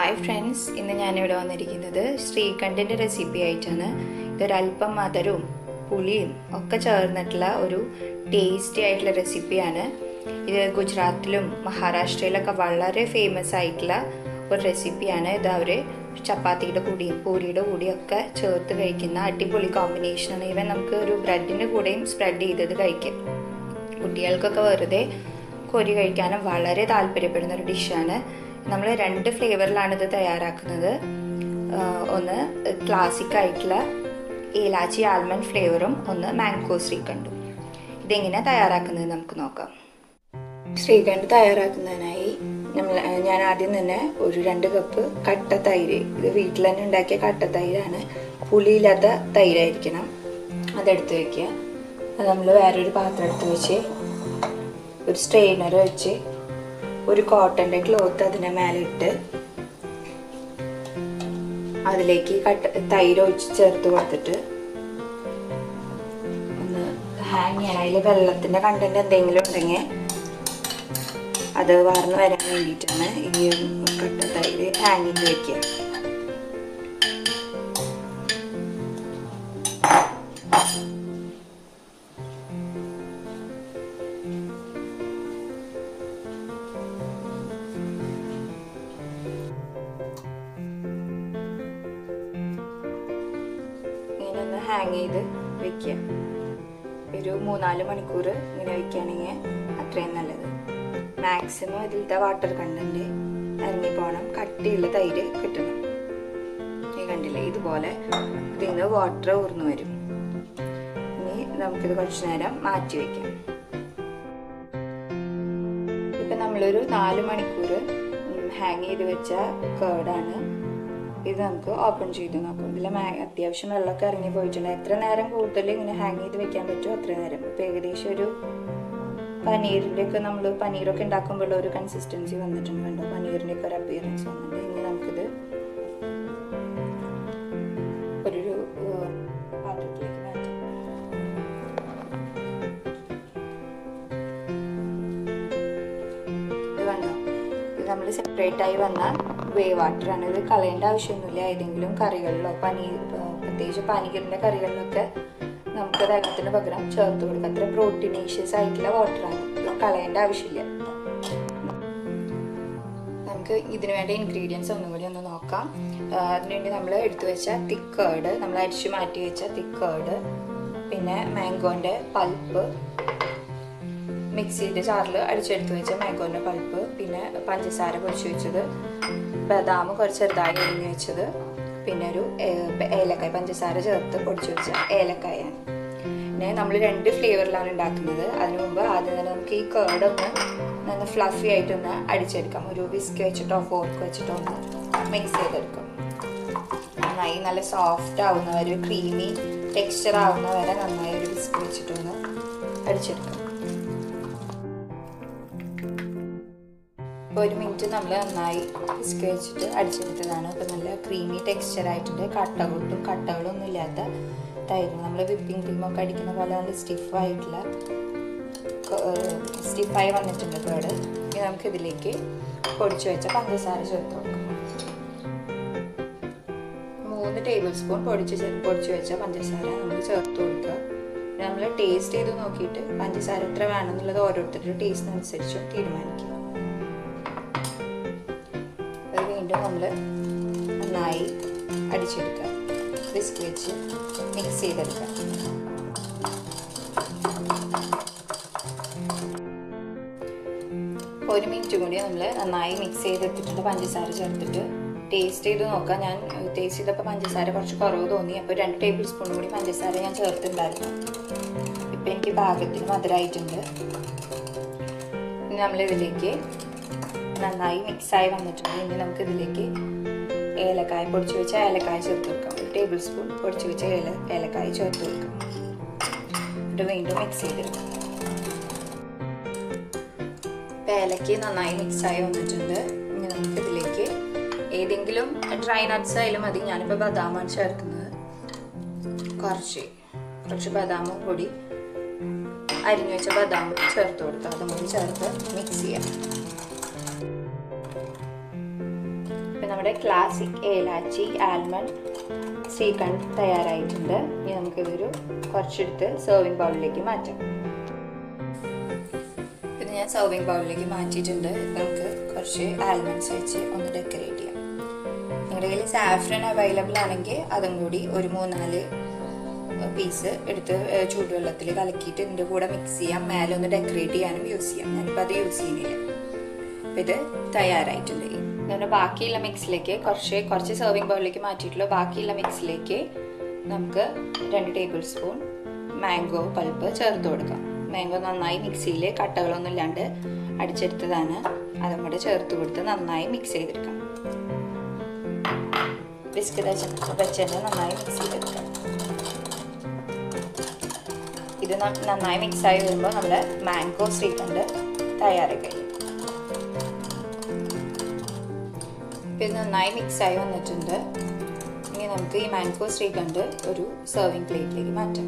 hi friends ഇന്ന് ഞാനിവിടെ വന്നിരിക്കുന്നത് ശ്രീകണ്ഠൻ്റെ റെസിപ്പി ആയിട്ടാണ് ഇതൊരല്പം മധുരവും പുളിയും ഒക്കെ ചേർന്നിട്ടുള്ള ഒരു ടേസ്റ്റി ആയിട്ടുള്ള റെസിപ്പിയാണ് ഇത് ഗുജറാത്തിലും മഹാരാഷ്ട്രയിലൊക്കെ വളരെ ഫേമസ് ആയിട്ടുള്ള ഒരു റെസിപ്പിയാണ് ഇത് അവർ ചപ്പാത്തിയുടെ കൂടിയും പൂരിയുടെ കൂടിയും ഒക്കെ ചേർത്ത് കഴിക്കുന്ന അടിപൊളി കോമ്പിനേഷനാണ് ഈവൻ നമുക്ക് ഒരു ബ്രെഡിൻ്റെ കൂടെയും സ്പ്രെഡ് ചെയ്തത് കഴിക്കാം കുട്ടികൾക്കൊക്കെ വെറുതെ കോരി കഴിക്കാനും വളരെ താല്പര്യപ്പെടുന്ന ഒരു ഡിഷാണ് നമ്മൾ രണ്ട് ഫ്ലേവറിലാണ് ഇത് തയ്യാറാക്കുന്നത് ആഹ് ഒന്ന് ക്ലാസിക് ആയിട്ടുള്ള ഏലാച്ചി ആൽമണ്ട് ഫ്ലേവറും ഒന്ന് മാംഗോ ശ്രീകണ്ടും ഇതെങ്ങനെ തയ്യാറാക്കുന്നത് നമുക്ക് നോക്കാം ശ്രീകണ്ഡ് തയ്യാറാക്കുന്നതിനായി നമ്മൾ ഞാൻ ആദ്യം തന്നെ ഒരു രണ്ട് കപ്പ് കട്ട തൈര് ഇത് വീട്ടിൽ തന്നെ ഉണ്ടാക്കിയ കട്ട തൈരാണ് പുളിയില്ലാത്ത തൈരായിരിക്കണം അതെടുത്ത് വെക്കുക അത് നമ്മൾ വേറൊരു പാത്രം എടുത്ത് വെച്ച് ഒരു സ്ട്രെയിനർ വെച്ച് ഒരു കോട്ടൻ്റെ ക്ലോത്ത് അതിൻ്റെ മേലെ ഇട്ട് അതിലേക്ക് കട്ട തൈര് ഒഴിച്ച് ചേർത്ത് കൊടുത്തിട്ട് ഒന്ന് ഹാങ് ചെയ്യണം അതിൽ വെള്ളത്തിൻ്റെ കണ്ടന്റ് എന്തെങ്കിലും ഉണ്ടെങ്കിൽ അത് വാർന്ന് വരാൻ വേണ്ടിയിട്ടാണ് ഈ കട്ട തൈര് ഹാങ് ചെയ്ത് വെക്കുക ഇങ്ങനെ ഒന്ന് ഹാങ് ചെയ്ത് വെക്കുക ഒരു മൂന്നാല് മണിക്കൂർ ഇങ്ങനെ വെക്കുകയാണെങ്കിൽ അത്രയും നല്ലത് മാക്സിമം ഇതിലത്തെ വാട്ടർ കണ്ടന്റ് ഇറങ്ങി പോകണം കട്ടിയുള്ള തൈര് കിട്ടണം ഈ കണ്ടില്ലേ ഇതുപോലെ ഇതിൽ നിന്ന് വാട്ടർ ഊർന്നു വരും ഇനി നമുക്കിത് കുറച്ചു നേരം മാറ്റി വയ്ക്കാം ഇപ്പം നമ്മളൊരു നാല് മണിക്കൂർ ഹാങ് ചെയ്ത് വെച്ച കേർഡാണ് ഇത് നമുക്ക് ഓപ്പൺ ചെയ്ത് നോക്കാം ഇതിൽ അത്യാവശ്യം വെള്ളമൊക്കെ ഇറങ്ങി പോയിട്ടുണ്ട് എത്ര നേരം കൂടുതൽ ഇങ്ങനെ ഹാങ് ചെയ്ത് വെക്കാൻ പറ്റുമോ അത്ര നേരം ഇപ്പം ഏകദേശം ഒരു പനീറിൻ്റെ ഒക്കെ നമ്മൾ പനീറൊക്കെ ഉണ്ടാക്കുമ്പോൾ ഒരു കൺസിസ്റ്റൻസി വന്നിട്ടുണ്ട് കണ്ടോ പനീറിൻ്റെ ഒക്കെ ഒരു അപ്പിയറൻസ് വന്നിട്ടുണ്ട് ഇനി നമുക്കിത് ഒരു പാത്രത്തിലേക്ക് മാറ്റാം ഇത് കണ്ടോ ഇത് നമ്മൾ സെപ്പറേറ്റ് ആയി വന്ന വേ വാട്ടറാണ് ഇത് കളയേണ്ട ആവശ്യമൊന്നുമില്ല ഏതെങ്കിലും കറികളിലോ പനീർ പ്രത്യേകിച്ച് പനീറിൻ്റെ കറികളിലൊക്കെ നമുക്ക് വെള്ളത്തിന് പകരം ചേർത്ത് കൊടുക്കാം അത്ര പ്രോട്ടീനേഷ്യസ് ആയിട്ടുള്ള വാട്ടറാണ് ഇത് കളയേണ്ട ആവശ്യമില്ല നമുക്ക് ഇതിനു വേണ്ട ഇൻഗ്രീഡിയൻസ് ഒന്നും കൂടി ഒന്ന് നോക്കാം അതിനുവേണ്ടി നമ്മൾ എടുത്തു വെച്ച തിക്ക് കേർഡ് നമ്മൾ അരിച്ചു മാറ്റി വെച്ച തിക്ക് കേർഡ് പിന്നെ മാംഗോൻ്റെ പൾപ്പ് മിക്സിയുടെ ജാറിൽ അടിച്ചെടുത്ത് വെച്ച മാംഗോൻ്റെ പൾപ്പ് പിന്നെ പഞ്ചസാര പൊടിച്ച് വെച്ചത് ബദാം കുറച്ച് ചെറുതായി അരിഞ്ഞ് വെച്ചത് പിന്നെ ഒരു ഏലക്കായ പഞ്ചസാര ചേർത്ത് പൊടിച്ച് വെച്ച ഏലക്കായാണ് പിന്നെ നമ്മൾ രണ്ട് ഫ്ലേവറിലാണ് ഉണ്ടാക്കുന്നത് അതിനു മുമ്പ് ആദ്യം തന്നെ നമുക്ക് ഈ കേർഡ് ഒന്ന് നല്ല ഫ്ലഫി ആയിട്ടൊന്ന് അടിച്ചെടുക്കാം ഒരു വിസ്ക് വെച്ചിട്ടോ ഫോർക്ക് വെച്ചിട്ടോ ഒന്ന് മിക്സ് ചെയ്തെടുക്കാം നന്നായി നല്ല സോഫ്റ്റ് ആവുന്ന വരെ ക്രീമി ടെക്സ്ചർ ആവുന്ന വരെ നന്നായി ഒരു വിസ്ക് വെച്ചിട്ടൊന്ന് അടിച്ചെടുക്കാം ഇപ്പോൾ ഒരു മിനിറ്റ് നമ്മൾ നന്നായി വിസ്ക് വെച്ചിട്ട് അടിച്ചെടുത്തതാണ് അപ്പോൾ നല്ല ക്രീമി ടെക്സ്ചർ ആയിട്ടുണ്ട് കട്ടകൊട്ടും കട്ടകളൊന്നും ഇല്ലാത്ത തൈര് നമ്മൾ വിപ്പിംഗ് ക്രീമൊക്കെ അടിക്കുന്ന പോലെ നല്ല സ്റ്റിഫായിട്ടുള്ള സ്റ്റിഫായി വന്നിട്ടുണ്ട് കേട് ഇനി നമുക്ക് ഇതിലേക്ക് പൊടിച്ചു വെച്ച പഞ്ചസാര ചേർത്ത് കൊടുക്കാം മൂന്ന് ടേബിൾ സ്പൂൺ പൊടിച്ച് പൊടിച്ചു വെച്ച പഞ്ചസാര നമ്മൾ ചേർത്ത് കൊടുക്കുക നമ്മൾ ടേസ്റ്റ് ചെയ്ത് നോക്കിയിട്ട് പഞ്ചസാര എത്ര വേണമെന്നുള്ളത് ഓരോരുത്തരുടെ ടേസ്റ്റിനനുസരിച്ചും തീരുമാനിക്കുക അത് വീണ്ടും നമ്മൾ നന്നായി അടിച്ചെടുക്കുക വിസ്ക് വെച്ച് മിക്സ് ചെയ്തെടുക്കുക ഒരു മിനിറ്റ് കൂടി നമ്മൾ നന്നായി മിക്സ് ചെയ്തെടുത്തിട്ടുണ്ട് പഞ്ചസാര ചേർത്തിട്ട് ടേസ്റ്റ് ചെയ്ത് നോക്കാം ഞാൻ ടേസ്റ്റ് ചെയ്തപ്പോൾ പഞ്ചസാര കുറച്ച് കുറവ് തോന്നി അപ്പോൾ രണ്ട് ടേബിൾ സ്പൂൺ കൂടി പഞ്ചസാര ഞാൻ ചേർത്തിട്ടുണ്ടായിരുന്നു ഇപ്പം എനിക്ക് പാകത്തിന് മധുരമായിട്ടുണ്ട് ഇനി നമ്മളിതിലേക്ക് നന്നായി മിക്സായി വന്നിട്ടുണ്ട് ഇനി നമുക്ക് ഇതിലേക്ക് ഏലക്കായ പൊടിച്ച് വെച്ച ഏലക്കായ ചേർത്ത് കൊടുക്കാം ഒരു ടേബിൾ സ്പൂൺ പൊടിച്ച് വെച്ച ഏല ഏലക്കായ ചേർത്ത് കൊടുക്കാം എന്നിട്ട് വീണ്ടും മിക്സ് ചെയ്തെടുക്കാം ഏലക്ക് നന്നായി മിക്സായി വന്നിട്ടുണ്ട് ഇനി നമുക്ക് ഇതിലേക്ക് ഏതെങ്കിലും ഡ്രൈ നട്ട്സ് ആയാലും മതി ഞാനിപ്പോൾ ബദാമാണ് ചേർക്കുന്നത് കുറച്ച് കുറച്ച് ബദാമും പൊടി അരിഞ്ഞു വെച്ച ബദാം ചേർത്ത് കൊടുക്കാം അതും കൂടി ചേർത്ത് മിക്സ് ചെയ്യാം ഇപ്പം നമ്മുടെ നമ്മുടെ ക്ലാസിക് ഏലാച്ചി ആൽമണ്ട് ശ്രീകണ്ഠ് തയ്യാറായിട്ടുണ്ട് ഇനി നമുക്കിതൊരു കുറച്ചെടുത്ത് സെർവിങ് ബൗളിലേക്ക് മാറ്റാം ഇത് ഞാൻ സെർവിങ് ബൗളിലേക്ക് മാറ്റിയിട്ടുണ്ട് നമുക്ക് കുറച്ച് ആൽമണ്ട്സ് വെച്ച് ഒന്ന് ഡെക്കറേറ്റ് ചെയ്യാം നിങ്ങളുടെ കയ്യിൽ സാഫ്രൻ അവൈലബിൾ ആണെങ്കിൽ അതും കൂടി ഒരു മൂന്നാല് പീസ് എടുത്ത് ചൂടുവെള്ളത്തിൽ കലക്കിയിട്ട് ഇതിൻ്റെ കൂടെ മിക്സ് ചെയ്യാം മേലെ ഒന്ന് ഡെക്കറേറ്റ് ചെയ്യാനും യൂസ് ചെയ്യാം ഞാനിപ്പോൾ അത് യൂസ് ചെയ്യുന്നില്ല അപ്പം ഇത് തയ്യാറായിട്ടുണ്ട് ഇതിൻ്റെ ബാക്കിയുള്ള മിക്സിലേക്ക് കുറച്ച് കുറച്ച് സെർവിങ് ബൗളിലേക്ക് മാറ്റിയിട്ടുള്ള ബാക്കിയുള്ള മിക്സിലേക്ക് നമുക്ക് രണ്ട് ടേബിൾ സ്പൂൺ മാംഗോ പൾപ്പ് ചേർത്ത് കൊടുക്കാം മാംഗോ നന്നായി മിക്സിയിൽ കട്ടകളൊന്നും ഇല്ലാണ്ട് അടിച്ചെടുത്തതാണ് അതും കൂടെ ചേർത്ത് കൊടുത്ത് നന്നായി മിക്സ് ചെയ്തെടുക്കാം ബിസ്കറ്റ് വെച്ചിട്ട് നന്നായി മിക്സ് ചെയ്തെടുക്കാം ഇത് നന്നായി മിക്സായി വരുമ്പോൾ നമ്മുടെ മാംഗോ ശ്രീഖണ്ഡ് തയ്യാറായി കഴിയും ഇത് നന്നായി മിക്സായി വന്നിട്ടുണ്ട് ഇനി നമുക്ക് ഈ മാംഗോ ശ്രീഖണ്ഡ് ഒരു സെർവിങ് പ്ലേറ്റിലേക്ക് മാറ്റാം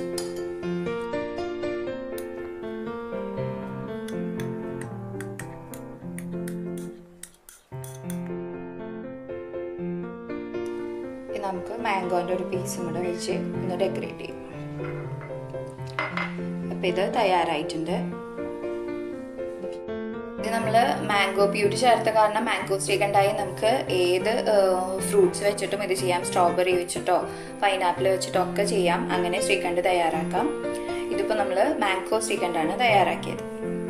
നമുക്ക് മാംഗോൻ്റെ ഒരു പീസും കൂടെ വെച്ച് ഒന്ന് ഡെക്കറേറ്റ് ചെയ്യും അപ്പം ഇത് തയ്യാറായിട്ടുണ്ട് ഇത് നമ്മൾ മാംഗോ പ്യൂരി ചേർത്ത കാരണം മാംഗോ ശ്രീകണ്ഠായി നമുക്ക് ഏത് ഫ്രൂട്ട്സ് വെച്ചിട്ടും ഇത് ചെയ്യാം സ്ട്രോബെറി വെച്ചിട്ടോ പൈനാപ്പിൾ വെച്ചിട്ടോ ഒക്കെ ചെയ്യാം അങ്ങനെ ശ്രീകണ്ഠ് തയ്യാറാക്കാം ഇതിപ്പോൾ നമ്മൾ മാംഗോ ശ്രീകണ്ഠാണ് തയ്യാറാക്കിയത്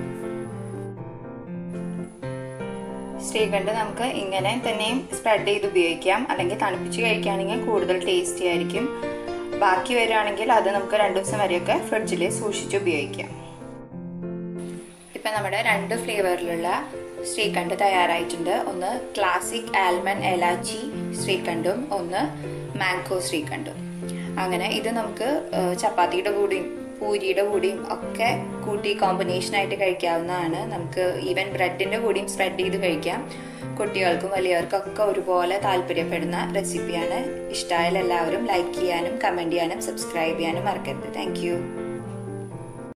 ശ്രീകണ്ഠ് നമുക്ക് ഇങ്ങനെ തന്നെയും സ്പ്രെഡ് ചെയ്ത് ഉപയോഗിക്കാം അല്ലെങ്കിൽ തണുപ്പിച്ച് കഴിക്കുകയാണെങ്കിൽ കൂടുതൽ ടേസ്റ്റി ആയിരിക്കും ബാക്കി വരികയാണെങ്കിൽ അത് നമുക്ക് രണ്ട് ദിവസം വരെയൊക്കെ ഫ്രിഡ്ജിൽ സൂക്ഷിച്ച് ഉപയോഗിക്കാം ഇപ്പം നമ്മുടെ രണ്ട് ഫ്ലേവറിലുള്ള ശ്രീകണ്ഠ് തയ്യാറായിട്ടുണ്ട് ഒന്ന് ക്ലാസിക് ആൽമണ്ട് എലാച്ചി ശ്രീകണ്ഠും ഒന്ന് മാംഗോ ശ്രീകണ്ഠും അങ്ങനെ ഇത് നമുക്ക് ചപ്പാത്തിയുടെ കൂടെയും പൂരിയുടെ കൂടിയും ഒക്കെ കൂട്ടി കോമ്പിനേഷൻ ആയിട്ട് കഴിക്കാവുന്നതാണ് നമുക്ക് ഈവൻ ബ്രെഡിൻ്റെ കൂടിയും സ്പ്രെഡ് ചെയ്ത് കഴിക്കാം കുട്ടികൾക്കും വലിയവർക്കും ഒക്കെ ഒരുപോലെ താല്പര്യപ്പെടുന്ന റെസിപ്പിയാണ് ഇഷ്ടമായാൽ എല്ലാവരും ലൈക്ക് ചെയ്യാനും കമൻറ്റ് ചെയ്യാനും സബ്സ്ക്രൈബ് ചെയ്യാനും മറക്കരുത് താങ്ക്